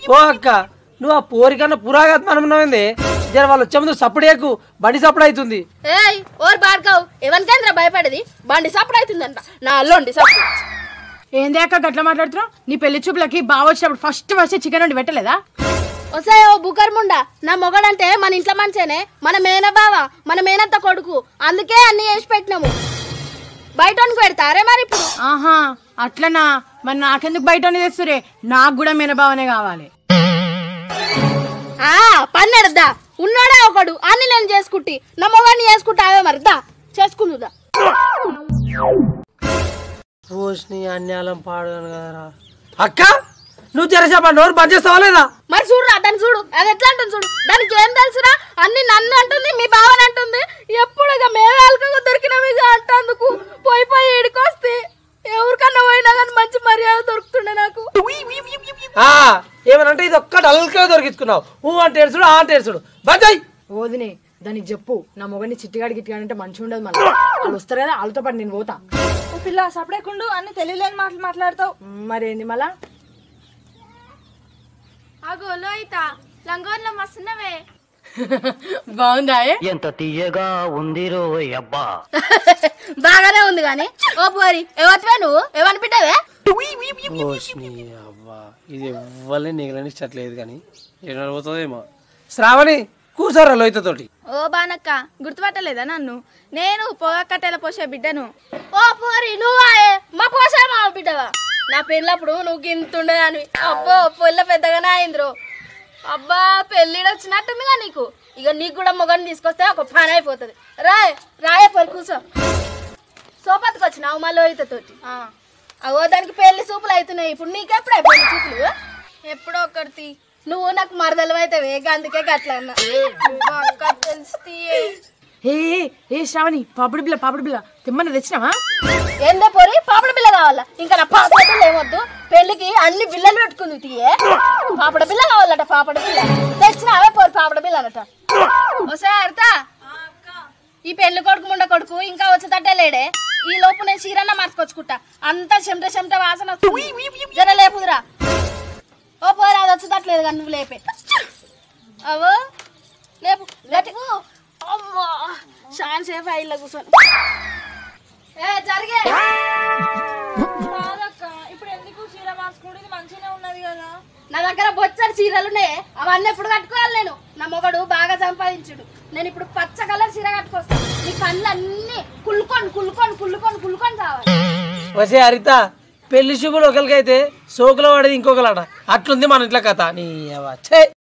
ఓ అక్క నువ్వు ఆ పోరికన్నా పురాగత్మనం ఉన్నాయింది జర వాళ్ళు వచ్చే ముందు సప్పుడేకు బండి సప్పుడు అవుతుంది ఏయ్ ఓర్ బార్కావు ఎవరికైనా భయపడేది బండి సప్పుడు అవుతుందంట నా అల్లుండి సప్పుడు ఏంది అక్క గట్లా మాట్లాడుతున్నావు నీ పెళ్లి చూపులకి బాగా వచ్చినప్పుడు ఫస్ట్ ఫస్ట్ చికెన్ వండి పెట్టలేదా వస్తే ఓ బుకర్ముండా నా మొగడంటే మన ఇంట్లో మంచేనే మన మేన బావ మన మేనత్త కొడుకు అందుకే అన్ని వేసి పెట్టినాము బయట పెడతారే మరి ఇప్పుడు ఆహా అట్లనా మరి నాకెందుకు బయట తెస్తురే నాకు కూడా మినబావనే కావాలి ఆ పన్నెడద్దా ఉన్నాడే ఒకడు అన్ని నేను చేసుకుంటి నా మొగాన్ని చేసుకుంటా అవే మరి దా చేసుకుందుదా పోషిని అన్యాలం పాడగాను కదరా అక్క నువ్వు తెరచేప నోరు బంద్ చేస్తావా లేదా మరి చూడురా దాన్ని చూడు అది ఎట్లా అంటుంది చూడు దానికి ఏం తెలుసురా అన్ని నన్ను అంటుంది మీ బావని అంటుంది ఎప్పుడు ఇక మేమే అలకగా దొరికినాం ఇక అంటందుకు పోయి పోయి ఇడికొస్తే ఎవరికన్నా పోయినా కానీ మంచి మర్యాద దొరుకుతుండే నాకు ఆ, ఏమనంటే ఇది ఒక్క డల్గా దొరికించుకున్నావు ఊ అంటే ఏడుచుడు ఆ అంటే ఏడుచుడు బంద్ చెయ్. ఓదినే దానికి చెప్పు నా మొగని చిట్టిగాడి గిట్టిగాడు అంటే మంచిగా ఉండదు మళ్ళీ వాళ్ళు వస్తారు కదా వాళ్ళతో పాటు నేను పోతా పిల్ల సపడేకుండు అన్ని తెలియలేని మాటలు మాట్లాడతావు మరేంది మళ్ళా అగో లోయిత లంగోన్లో మస్తున్నవే బాగుందా ఏ? ఎంత తీయగా ఉందిరో అబ్బా బాగానే ఉంది కానీ ఓ పోరి ఎవరివే నువ్వు ఎవరిని బిడ్డవే పోషిని అవ్వా ఇది ఎవ్వలే నిగలనిచ్చట్లేదు కానీ ఏడు పోతుందేమో శ్రావణి కూర్చోరా లోహితతోటి ఓ బానక్క గుర్తుపట్టలేదా నన్ను నేను పొగ కట్టెల పోసే బిడ్డను ఓ పోరి నువ్వాయే మా పోసా మా బిడ్డవా నా పెళ్ళప్పుడు నువ్వు గింతుండదానివి అబ్బో పొల్ల పెద్దగానే అయిందిరో అబ్బా పెళ్ళిడు వచ్చినట్టుందిగా నీకు ఇక నీకు కూడా మొగని తీసుకొస్తే ఒక పని అయిపోతుంది రాయ్ రాయే పోరి కూర్చో సోపతికి వచ్చినావు మా లోహితతోటి అవో దానికి పెళ్లి సూపులు అవుతున్నాయి ఇప్పుడు నీకెప్పుడే పెళ్లి సూపులు ఎప్పుడో ఒకటి నువ్వు నాకు మరదలు అయితే వేగ అందుకే గట్లా అన్నా అక్క తెలిసి ఏ ఏ, ఏ శ్రావణి పాపిడి బిల్ల పాపిడి బిల్ల తిమ్మని తెచ్చినావా ఏందే పోరి పాపడ బిల్ల కావాలా ఇంకా నా పాపడ బిల్ల ఏమొద్దు పెళ్లికి అన్ని బిల్లలు పెట్టుకుంది తీయే పాపడ బిల్ల కావాలట పాపడ బిల్ల తెచ్చిన అవే పోరి పాపడ బిల్ల అనట వసే అర్థా ఈ పెళ్లి కొడుకు ముండ కొడుకు ఇంకా వచ్చేటట్టే లేడే ఈ లోపు నేను చీరన్న మార్చుకొచ్చుకుంటా అంతా చెమట చెమట వాసన వస్తుంది. జర లేపుదురా ఓ పోరి అది వచ్చేటట్లేదు కానీ నువ్వు లేపే అవో లేపు గట్టిగా అమ్మా చాలా సేపు అయిల్లో కూర్చొని ఏ జరిగే ఇప్పుడు ఎందుకు చీర మార్చుకోవడం ఇది మంచిగానే ఉన్నది కదా నా దగ్గర బొచ్చడి చీరలునే అవన్నీ ఎప్పుడు కట్టుకోవాలి నేను నా మొగడు బాగా సంపాదించుడు నేను ఇప్పుడు పచ్చ కలర్ చీర కట్టుకొస్తాను నీ కళ్ళు అన్ని కుళ్ళుకొని కుళ్ళుకొని కుళ్ళుకొని కుళ్ళుకొని కావాలి వచ్చే హరిత పెళ్లి శుభులు ఒకరికైతే సోకుల వాడేది ఇంకొకలాట అట్లుంది మన ఇంట్లో కథ నీ అవ్వ. ఛే